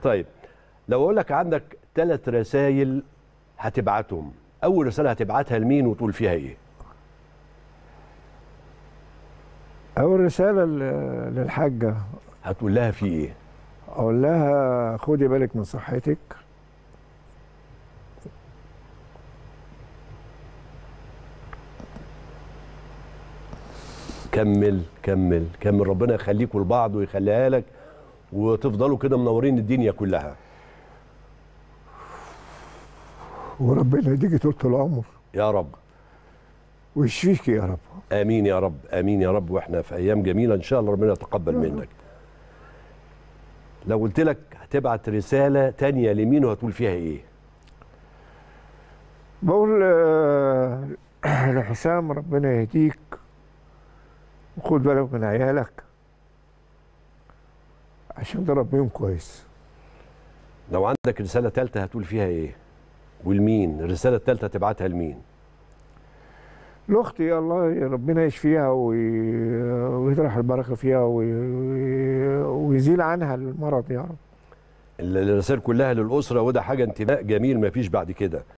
طيب لو اقول لك عندك ثلاث رسائل هتبعتهم اول رساله هتبعتها لمين وتقول فيها ايه اول رساله ل- للحاجه هتقول لها في ايه اقول لها خدي بالك من صحتك كمل كمل كمل ربنا يخليكوا لبعض ويخليها لك وتفضلوا كده منورين الدنيا كلها وربنا يديكي طول العمر يا رب ويشفيكي يا رب امين يا رب امين يا رب واحنا في ايام جميله ان شاء الله ربنا يتقبل منك لو قلت لك هتبعت رساله تانية لمين وهتقول فيها ايه بقول آه، لحسام ربنا يهديك وخد بالك من عيالك عشان تربيهم كويس لو عندك رساله ثالثه هتقول فيها ايه ولمين الرساله الثالثه هتبعتها لمين لاختي الله ربنا يشفيها وي- ويطرح البركه فيها وي- ويزيل عنها المرض يا رب الرسائل كلها للاسره وده حاجه انتماء جميل ما فيش بعد كده